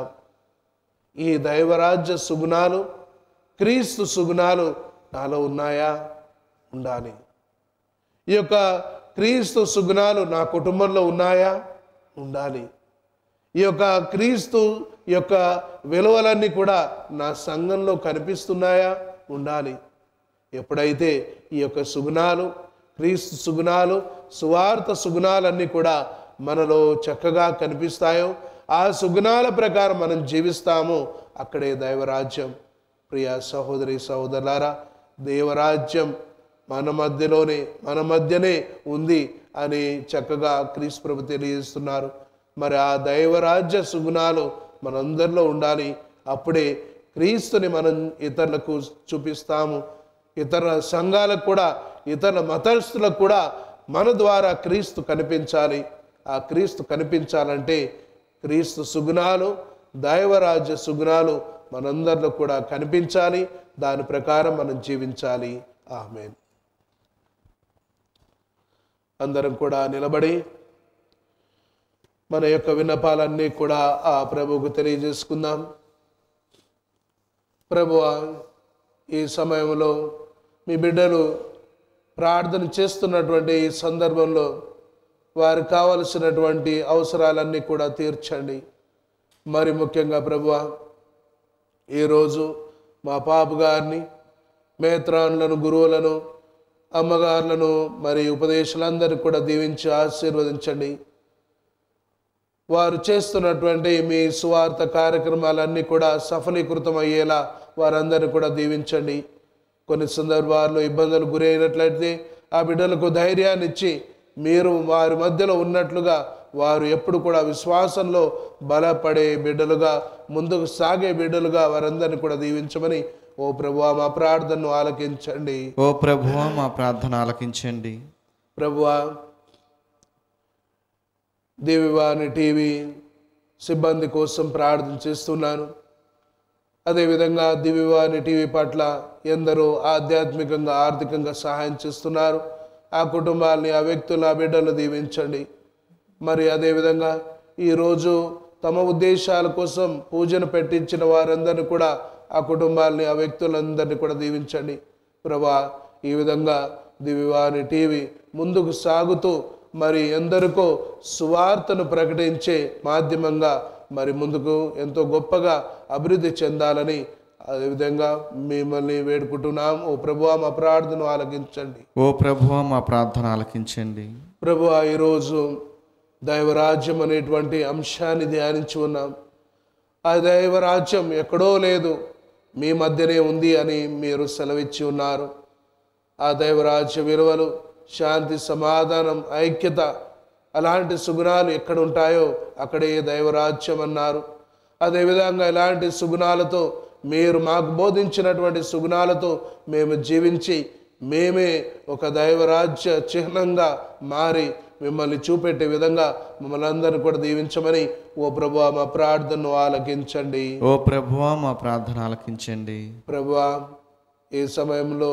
ఈ దైవరాజ్య సుగుణాలు క్రీస్తు సుగుణాలు నాలో ఉన్నాయా ఉండాలి ఈ యొక్క క్రీస్తు సుగుణాలు నా కుటుంబంలో ఉన్నాయా ఉండాలి ఈ యొక్క క్రీస్తు యొక్క విలువలన్నీ కూడా నా సంఘంలో కనిపిస్తున్నాయా ఉండాలి ఎప్పుడైతే ఈ యొక్క సుగుణాలు క్రీస్తు సుగుణాలు సువార్త సుగుణాలన్నీ కూడా మనలో చక్కగా కనిపిస్తాయో ఆ సుగుణాల ప్రకారం మనం జీవిస్తామో అక్కడే దైవరాజ్యం ప్రియ సహోదరి సహోదరులారా దేవరాజ్యం మన మధ్యలోనే మన మధ్యనే ఉంది అని చక్కగా క్రీస్తు ప్రభు తెలియజేస్తున్నారు మరి ఆ దైవరాజ్య సుగుణాలు మనందరిలో ఉండాలి అప్పుడే క్రీస్తుని మనం ఇతరులకు చూపిస్తాము ఇతర సంఘాలకు కూడా ఇతర మతస్థులకు కూడా మన ద్వారా క్రీస్తు కనిపించాలి ఆ క్రీస్తు కనిపించాలంటే క్రీస్తు సుగుణాలు దైవరాజ్య సుగుణాలు మనందరిలో కూడా కనిపించాలి దాని ప్రకారం మనం జీవించాలి ఆమెన్ అందరం కూడా నిలబడి మన యొక్క విన్నపాలన్నీ కూడా ఆ ప్రభువుకు తెలియజేసుకుందాం ప్రభువా ఈ సమయంలో మీ బిడ్డలు ప్రార్థన చేస్తున్నటువంటి ఈ సందర్భంలో వారికి కావలసినటువంటి అవసరాలన్నీ కూడా తీర్చండి మరి ముఖ్యంగా ప్రభువా ఈరోజు మా పాప గారిని మేత్రాన్లను గురువులను అమ్మగారులను మరి ఉపదేశాలందరినీ కూడా దీవించి ఆశీర్వదించండి వారు చేస్తున్నటువంటి మీ సువార్త కార్యక్రమాలన్నీ కూడా సఫలీకృతం అయ్యేలా వారందరినీ కూడా దీవించండి కొన్ని సందర్భాల్లో ఇబ్బందులు గురైనట్లయితే ఆ బిడ్డలకు ధైర్యాన్ని ఇచ్చి మీరు వారి మధ్యలో ఉన్నట్లుగా వారు ఎప్పుడు కూడా విశ్వాసంలో బలపడే బిడ్డలుగా ముందుకు సాగే బిడ్డలుగా వారందరినీ కూడా దీవించమని ఓ ప్రభువా మా ప్రార్థనను ఆలకించండి ఓ ప్రభువా మా ప్రార్థన ఆలకించండి ప్రభువా దేవివాణి టీవీ సిబ్బంది కోసం ప్రార్థన చేస్తున్నాను అదేవిధంగా దివ్యవాణి టీవీ పట్ల ఎందరో ఆధ్యాత్మికంగా ఆర్థికంగా సహాయం చేస్తున్నారు ఆ కుటుంబాల్ని ఆ వ్యక్తులు ఆ బిడ్డలు దీవించండి మరి అదేవిధంగా ఈరోజు తమ ఉద్దేశాల కోసం పూజను పెట్టించిన వారందరినీ కూడా ఆ కుటుంబాలని ఆ వ్యక్తులందరినీ కూడా దీవించండి ప్రభా ఈ విధంగా దివివాణి టీవీ ముందుకు సాగుతూ మరి ఎందరికో సువార్తను ప్రకటించే మాధ్యమంగా మరి ముందుకు ఎంతో గొప్పగా అభివృద్ధి చెందాలని అదేవిధంగా మిమ్మల్ని వేడుకుంటున్నాం ఓ ప్రభువా మా ప్రార్థన ఆలకించండి ఓ ప్రభువ మా ప్రార్థన ఆలకించండి ప్రభు ఈరోజు దైవరాజ్యం అనేటువంటి అంశాన్ని ధ్యానించి ఉన్నాం ఆ దైవరాజ్యం ఎక్కడో లేదు మీ మధ్యనే ఉంది అని మీరు సెలవిచ్చి ఉన్నారు ఆ దైవరాజ్య విలువలు శాంతి సమాధానం ఐక్యత అలాంటి సుగుణాలు ఎక్కడ ఉంటాయో అక్కడే దైవరాజ్యం అన్నారు అదేవిధంగా ఇలాంటి సుగుణాలతో మీరు మాకు బోధించినటువంటి సుగుణాలతో మేము జీవించి మేమే ఒక దైవరాజ్య చిహ్నంగా మారి మిమ్మల్ని చూపెట్టే విధంగా మమ్మల్ని అందరినీ కూడా దీవించమని ఓ ప్రభు మా ప్రార్థనను ఆలకించండి ఓ ప్రభువ మా ప్రార్థన ఆలకించండి ప్రభువా ఈ సమయంలో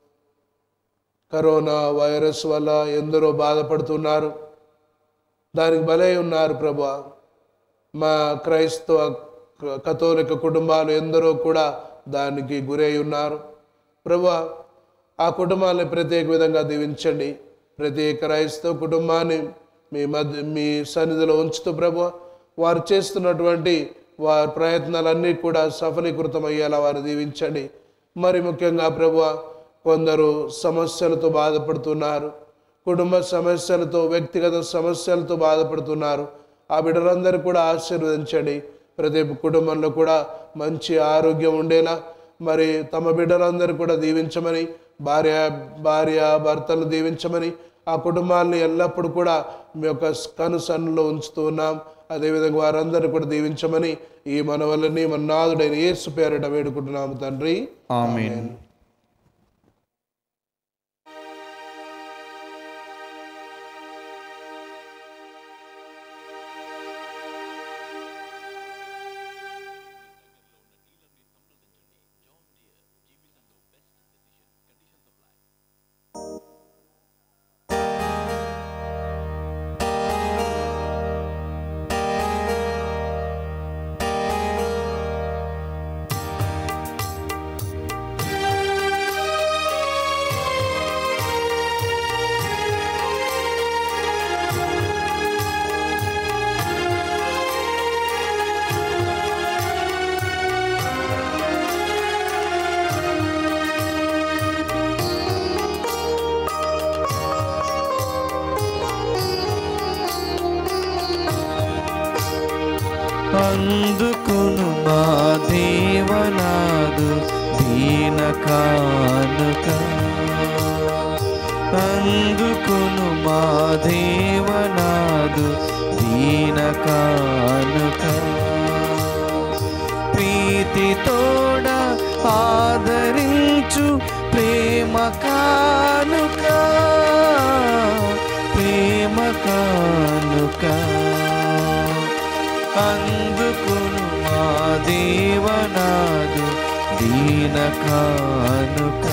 కరోనా వైరస్ వల్ల ఎందరో బాధపడుతున్నారు దానికి బలై ఉన్నారు ప్రభువా మా క్రైస్తవ క- కథోలిక కుటుంబాలు ఎందరో కూడా దానికి గురై ఉన్నారు ప్రభువా ఆ కుటుంబాన్ని ప్రత్యేక విధంగా దీవించండి ప్రతి క్రైస్తవ కుటుంబాన్ని మీ మధ్య మీ సన్నిధిలో ఉంచుతూ ప్రభు వారు చేస్తున్నటువంటి వారి ప్రయత్నాలన్నీ కూడా సఫలీకృతం అయ్యేలా వారు దీవించండి మరి ముఖ్యంగా ప్రభు కొందరు సమస్యలతో బాధపడుతున్నారు కుటుంబ సమస్యలతో వ్యక్తిగత సమస్యలతో బాధపడుతున్నారు ఆ బిడ్డలందరూ కూడా ఆశీర్వదించండి ప్రతి కుటుంబంలో కూడా మంచి ఆరోగ్యం ఉండేలా మరి తమ బిడ్డలందరూ కూడా దీవించమని భార్య భార్య భర్తలు దీవించమని ఆ కుటుంబాన్ని ఎల్లప్పుడూ కూడా మీ యొక్క కనుసన్నులో ఉంచుతూ ఉన్నాం అదేవిధంగా వారందరూ కూడా దీవించమని ఈ మన వల్లని మన నాదుడైన యేసు పేరిట వేడుకుంటున్నాము తండ్రి ఆమేన్ అందుకును మా దేవనాదు దీన కానుక అందుకును మా దేవనాదు దీన కానుక ప్రీతి తోడ ఆదరించు ప్రేమ కానుక ప్రేమ కానుక అందుకును మా దేవనాదు దీన కానుక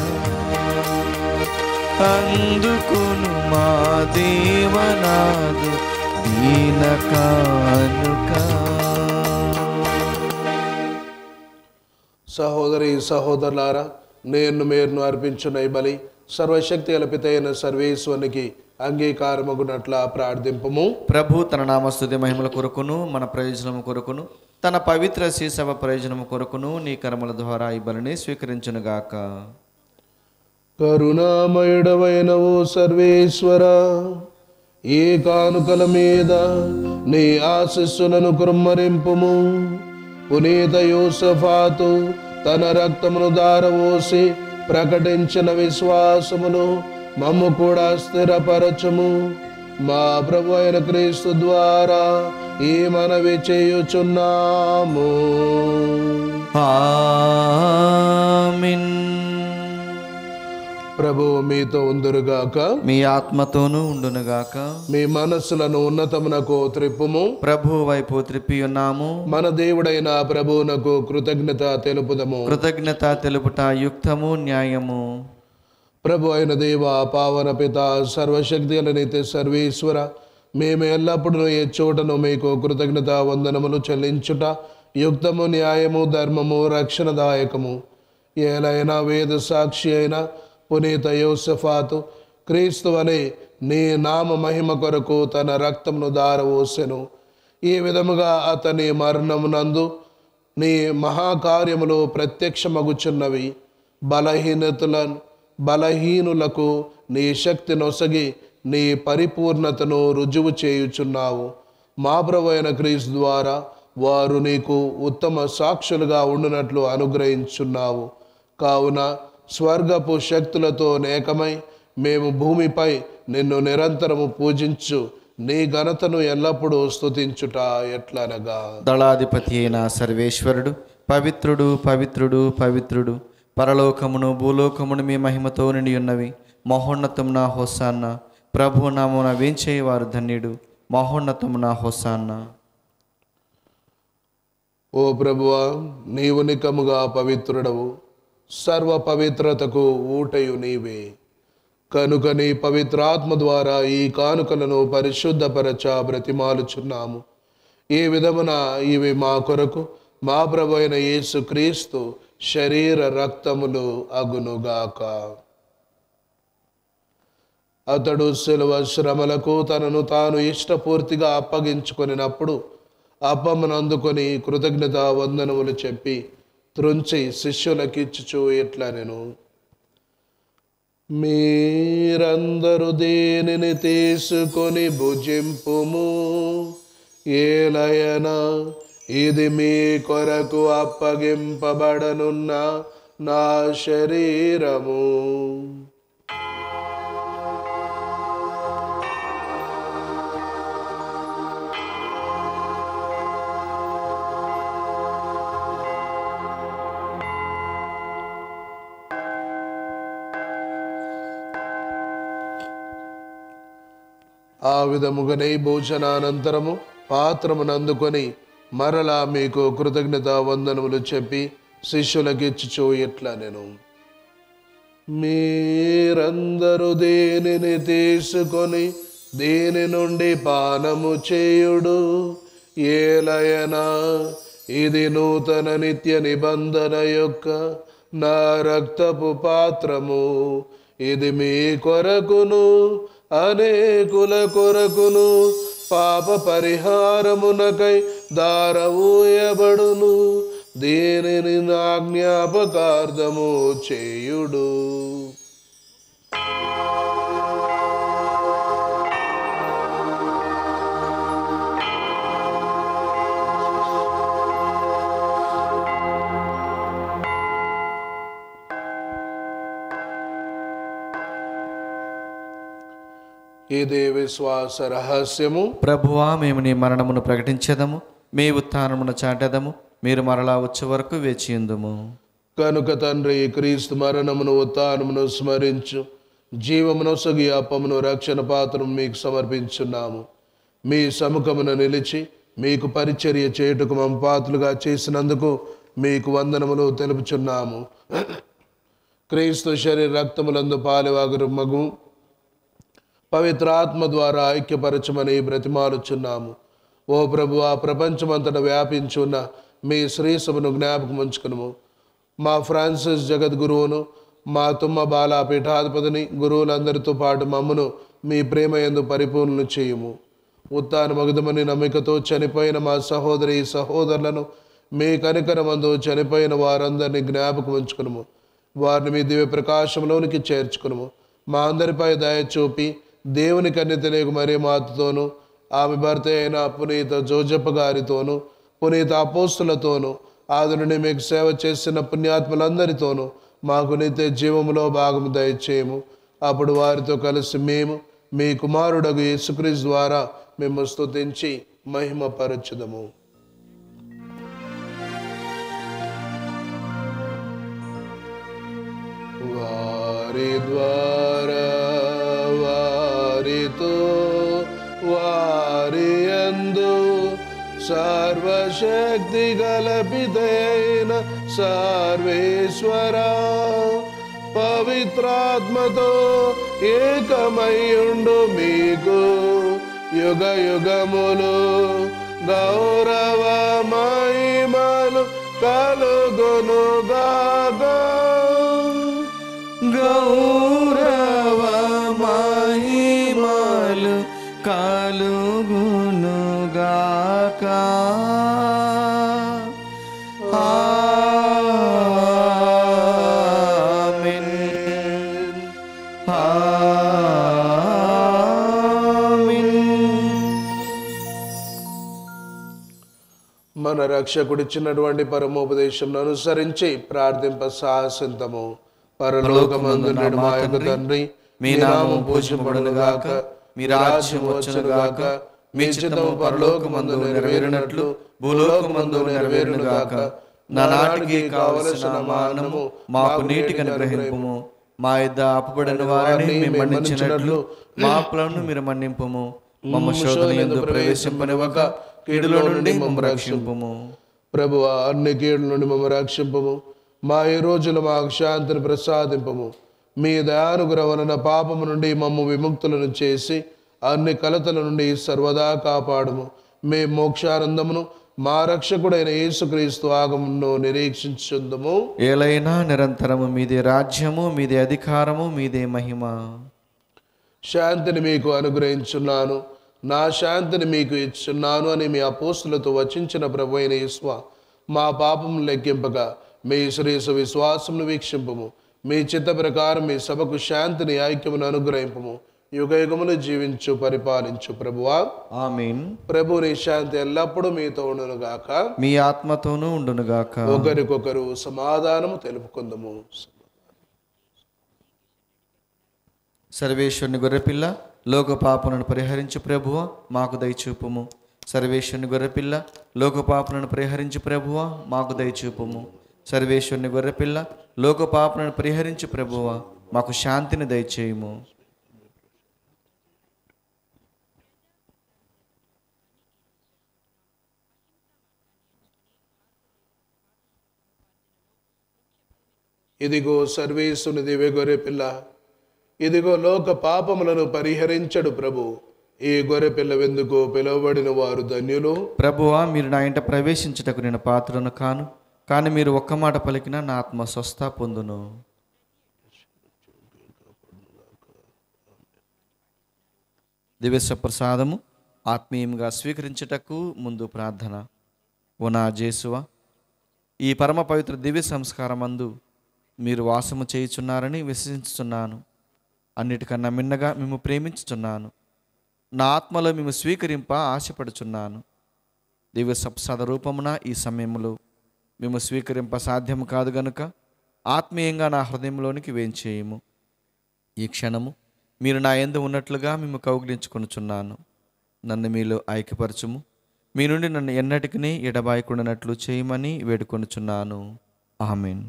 అందుకును మా దేవనాదు దీన కానుక సహోదరి సహోదరులారా నేను మేరును అర్పించున్న ఈ బలి సర్వశక్తి కల్పితైన సర్వేశ్వరునికి అంగీకారమగునట్ల ప్రార్థింపము ప్రభు తన నామస్తుతి మహిమల కొరకును మన ప్రయోజనము కొరకును తన పవిత్ర శీసవ ప్రయోజనము కొరకును నీ కర్మల ద్వారా ఈ బలిని స్వీకరించునుగాక కరుణామయుడవైన ఓ సర్వేశ్వర ఏ కానుకల మీద నీ ఆశస్సులను కుమ్మరింపుము పునీత యోసఫాతు తన రక్తమును దారవోసి ప్రకటించిన విశ్వాసమును మమ్ము కూడా స్థిరపరచుము మా ప్రభు అయిన క్రీస్తు ద్వారా ఈ మనవి చేయుచున్నాము ఆమిన్ ప్రభు మీతో ఉందురుగాక మీ ఆత్మతోనూ ఉండునుగాక మీ మనస్సులను ఉన్నతమునకు త్రిప్పుము ప్రభు వైపు త్రిప్పి ఉన్నాము మన దేవుడైన ప్రభువునకు కృతజ్ఞత తెలుపుదము కృతజ్ఞత తెలుపుట యుక్తము న్యాయము ప్రభు అయిన దేవ పావన పిత సర్వశక్తి నిత్య సర్వేశ్వర మేము ఎల్లప్పుడూ ఏ చోటను మీకు కృతజ్ఞత వందనములు చెల్లించుట యుక్తము న్యాయము ధర్మము రక్షణదాయకము ఏలైనా వేద సాక్షి అయిన పునీత యోసఫాతు క్రీస్తు అనే నీ నామ మహిమ కొరకు తన రక్తమును దారవోసెను ఈ విధముగా అతని మరణమునందు నీ మహాకార్యములు ప్రత్యక్షమగుచున్నవి బలహీనతలను బలహీనులకు నీ శక్తి నొసగి నీ పరిపూర్ణతను రుజువు చేయుచున్నావు మా ప్రభు అయిన క్రీస్తు ద్వారా వారు నీకు ఉత్తమ సాక్షులుగా ఉండునట్లు అనుగ్రహించున్నావు కావున స్వర్గపు శక్తులతో నేకమై మేము భూమిపై నిన్ను నిరంతరము పూజించు నీ ఘనతను ఎల్లప్పుడూ స్తుతించుట ఎట్లనగా దళాధిపతి అయిన సర్వేశ్వరుడు పవిత్రుడు పవిత్రుడు పవిత్రుడు పరలోకమును భూలోకమును మీ మహిమతో నిండి ఉన్నవి మహోన్నతం నా హోసాన్న ప్రభు నామున వేంచేయవారు ధన్యుడు మహోన్నతం నా హోసాన్న ఓ ప్రభువా నీవు నికముగా పవిత్రుడవు సర్వ పవిత్రతకు ఊటయు నీవే కనుక నీ పవిత్రాత్మ ద్వారా ఈ కానుకలను పరిశుద్ధపరచ బ్రతిమాలుచున్నాము ఈ విధమున ఇవి మా కొరకు మా ప్రభు అయిన యేసు క్రీస్తు శరీర రక్తములు అగునుగాక అతడు శిలువ శ్రమలకు తనను తాను ఇష్టపూర్తిగా అప్పగించుకొనినప్పుడు అప్పమ్మను అందుకొని కృతజ్ఞత వందనములు చెప్పి త్రుంచి శిష్యులకిచ్చుచు ఇట్లా నేను మీరందరూ దేనిని తీసుకొని భుజింపుము ఏలయన ఇది మీ కొరకు అప్పగింపబడనున్న నా శరీరము ఆ విధముగానే భోజనానంతరము పాత్రమును అందుకొని మరలా మీకు కృతజ్ఞత వందనములు చెప్పి శిష్యులకిచ్చుచు ఇట్లా నేను మీరందరూ దేనిని తీసుకొని దీని నుండి పానము చేయుడు ఏలయనా ఇది నూతన నిత్య నిబంధన యొక్క నా రక్తపు పాత్రము ఇది మీ కొరకును అనేకుల కొరకును పాప పరిహారమునకై దారవూయబడును దీనిని నా జ్ఞాపకార్థము చేయుడు ఇదే విశ్వాస రహస్యము ప్రభువా మేము నీ మరణమును ప్రకటించదము మీ ఉత్థానమును చాటెదము మీరు మరలా వచ్చే వరకు వేచియుందుము కనుక తండ్రి క్రీస్తు మరణమును ఉత్థానమును స్మరించు జీవమును సగి అప్పమును రక్షణ పాత్రము మీకు సమర్పించున్నాము మీ సముఖమున నిలిచి మీకు పరిచర్య చేయుటకు మమ్మ పాత్రలుగా చేసినందుకు మీకు వందనములు తెలుపుచున్నాము క్రీస్తు శరీర రక్తములందు పాలివాగురు మగు పవిత్రాత్మ ద్వారా ఐక్యపరచమని బ్రతిమాలుచున్నాము ఓ ప్రభు ఆ ప్రపంచమంతటా వ్యాపించున్న మీ శ్రీసభను జ్ఞాపకం ఉంచుకును మా ఫ్రాన్సిస్ జగద్గురువును మా తుమ్మ బాల పీఠాధిపతిని గురువులందరితో పాటు మమ్మను మీ ప్రేమ ఎందు పరిపూర్ణలు చేయుము ఉత్తాన మగుదమని నమ్మికతో చనిపోయిన మా సహోదరి సహోదరులను మీ కనికరమందు చనిపోయిన వారందరినీ జ్ఞాపకం ఉంచుకును వారిని మీ దివ్య ప్రకాశంలోనికి చేర్చుకును మా అందరిపై దయ చూపి దేవుని కన్య తెలియక మరీ మాతతోనూ ఆమె భర్త అయిన పునీత జోజప్ప గారితోనూ పునీత అపోస్తులతోనూ ఆదుని మీకు సేవ చేసిన పుణ్యాత్ములందరితోనూ మాకు నిత్య జీవములో భాగము దయచేయము అప్పుడు వారితో కలిసి మేము మీ కుమారుడగు యేసుక్రీస్తు ద్వారా మేము స్తుతించి మహిమపరచుదము వారి ద్వారా వారితో వారి యందు సర్వశక్తి గలపితైన సర్వేశ్వర పవిత్రాత్మతో ఏకమయ్యుండు మీకు యుగ యుగములు గౌరవ మహిమలు కలుగునుగాక గౌరవ మహిమలు కలుగునుగాక ఆమేన్. ఆమేన్. మన రక్షకుడిచ్చినటువంటి పరమోపదేశం అనుసరించి ప్రార్థింప సాహసింతము పరలోకమందున్న మా యొక్క తండ్రి మీ నామం పూజింపబడును గాక మీ రాజ్యం వచ్చును గాక మీ చిత్తము పరలోకమందు నెరవేరినట్లు భూలోకమందు నెరవేరును గాక నానాటికి కావలసిన మానము మాకు నీటికి అనుగ్రహింపుము మా యొద్ద అప్పుబడిన వారిని మేము మన్నించినట్లు మా అప్పులను మీరు మన్నింపుము మమ్మ శోధన ఎందు ప్రవేశింపనివ్వక కీడులో నుండి మమ్మ రక్షింపుము ప్రభు అన్ని కీడుల నుండి మమ్మ రక్షింపము మా ఈ రోజులు మాకు శాంతిని ప్రసాదింపము మీ దయానుగ్రహం వలన పాపము నుండి మమ్మ విముక్తులను చేసి అన్ని కలతల నుండి సర్వదా కాపాడుము మీ మోక్షానందమును మా రక్షకుడైన యేసుక్రీస్తు ఆగమును నిరీక్షించుందము ఏలైనా నిరంతరము మీదే రాజ్యము మీదే అధికారము మీదే మహిమ శాంతిని మీకు అనుగ్రహించున్నాను నా శాంతిని మీకు ఇచ్చున్నాను అని మీ అపోస్తులతో వచించిన ప్రభు అయిన యేసువ మా పాపం లెక్కింపగా మీ శ్రీసు విశ్వాసమును వీక్షింపము మీ చిత్త ప్రకారం మీ సభకు శాంతిని ఐక్యమును అనుగ్రహింపము యుగ యుగములు జీవించు పరిపాలించు ప్రభువా ఆమీన్ ప్రభు నీ శాంతి ఎల్లప్పుడూ మీతో ఉండును గాక మీ ఆత్మతోనూ ఉండునుగాక ఒకరికొకరు సమాధానము తెలుపుకుందము సర్వేశ్వరుని గొర్రెపిల్ల లోక పాపలను పరిహరించు ప్రభువ మాకు దయచూపుము సర్వేశ్వరుని గొర్రెపిల్ల లోక పాపలను పరిహరించు ప్రభువ మాకు దయచూపుము సర్వేశ్వరుని గొర్రెపిల్ల లోక పాపలను పరిహరించు ప్రభువ మాకు శాంతిని దయచేయుము ఇదిగో సర్వేశ్వని దివ్య గొర్రె పిల్ల ఇదిగో లోక పాపములను పరిహరించడు ప్రభు ఈ గొర్రె పిల్ల వెందుకు పిలువబడిన వారు ధన్యులు ప్రభువా మీరు నా ఇంట ప్రవేశించుటకు నేను పాత్రను కాను కానీ మీరు ఒక్క మాట పలికిన నా ఆత్మ స్వస్థ పొందును దివ్యస్వ ప్రసాదము ఆత్మీయంగా స్వీకరించుటకు ముందు ప్రార్థన ఓ నా జేసువ ఈ పరమ పవిత్ర దివ్య సంస్కారమందు మీరు వాసము చేయుచున్నారని విశ్వసించుచున్నాను అన్నిటికన్నా మిన్నగా మేము ప్రేమించుచున్నాను నా ఆత్మలో మేము స్వీకరింప ఆశపడుచున్నాను దివ్య సప్సాద రూపమున ఈ సమయంలో మేము స్వీకరింప సాధ్యం కాదు గనుక ఆత్మీయంగా నా హృదయంలోనికి వేంచేయము ఈ క్షణము మీరు నా ఎందు ఉన్నట్లుగా మేము కౌగిలించుకొనుచున్నాను నన్ను మీలో ఐక్యపరచుము మీ నుండి నన్ను ఎన్నటికీ ఎడబాయకుండానట్లు చేయమని వేడుకొనుచున్నాను ఆమెన్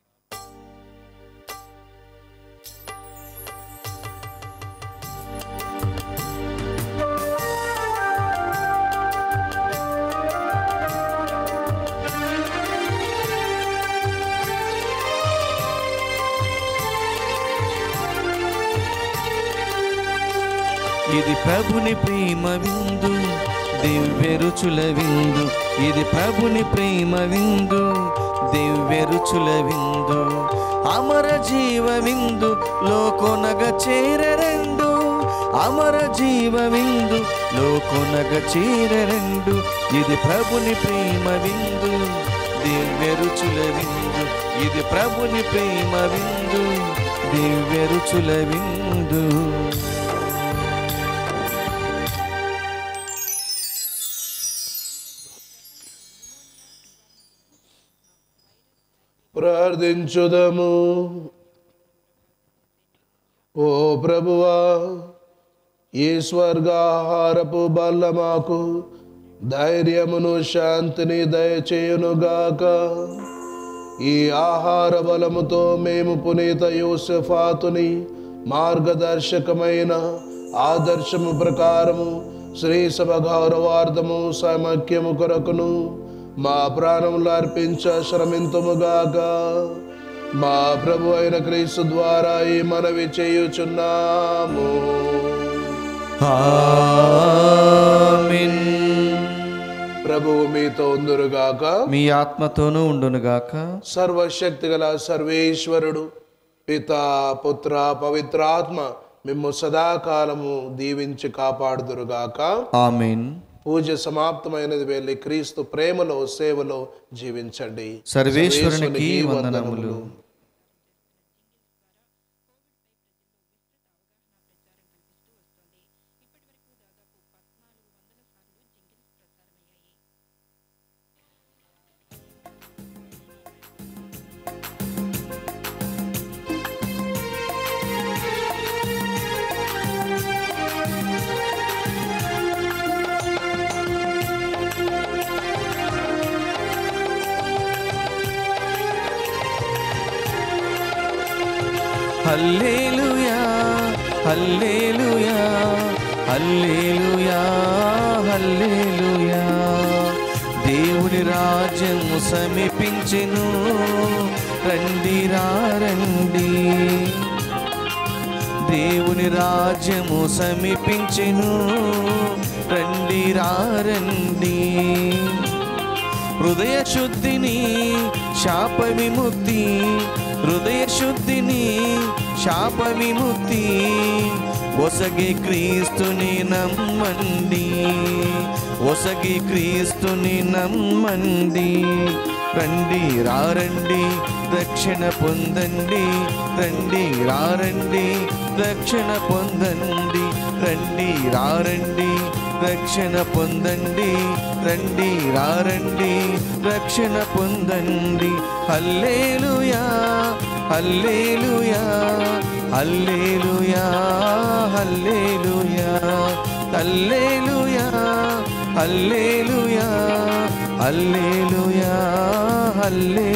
ఇది ప్రభుని ప్రేమ విందు దివ్య రుచుల విందు ఇది ప్రభుని ప్రేమ విందు దివ్య రుచుల విందు అమర జీవ విందు లోకొనగ చేరరెండు అమర జీవ విందు లోకొనగ చేరరెండు ఇది ప్రభుని ప్రేమ విందు దివ్య రుచుల విందు ఇది ప్రభుని ప్రేమ విందు దివ్య రుచుల విందు ప్రార్థించుదము ఓ ప్రభువా ఈ స్వర్గాహారపు బల్ల మాకు ధైర్యమును శాంతిని దయచేయునుగాక ఈ ఆహార బలముతో మేము పునీత యోసెఫాతుని మార్గదర్శకమైన ఆదర్శము ప్రకారము శ్రీ సభ గౌరవార్థము సమైక్యము కొరకును మా ప్రాణములు అర్పించ శ్రమింతుముగాక మా ప్రభు అయిన క్రీస్తు ద్వారా ఈ మనవి చేయుచున్నాము ఆమేన్ ప్రభువు మీతో ఉందురుగాక మీ ఆత్మతోనూ ఉండునుగాక సర్వశక్తి గల సర్వేశ్వరుడు పిత పుత్ర పవిత్రాత్మ మిమ్ము సదాకాలము దీవించి కాపాడుదురుగాక ఆమెన్ పూజ సమాప్తమైనది వెళ్ళి క్రీస్తు ప్రేమలో సేవలో జీవించండి సర్వేశ్వరునికి వందనములు హల్లేలుయా హల్లేలుయా హల్లేలుయా హల్లేలుయా దేవుని రాజ్యము సమీపించెను రండి రా రండి దేవుని రాజ్యము సమీపించెను రండి రా రండి హృదయ శుద్ధిని శాప విముక్తి హృదయ శుద్ధిని శాప విముక్తి ఒసగి క్రీస్తుని నమ్మండి ఒసగి క్రీస్తుని నమ్మండి రండి రారండి రక్షణ పొందండి రండి రారండి రక్షణ పొందండి రండి రారండి రక్షణ పొందండి రండి రారండి రక్షణ పొందండి hallelujah hallelujah hallelujah hallelujah hallelujah hallelujah hallelujah హల్లే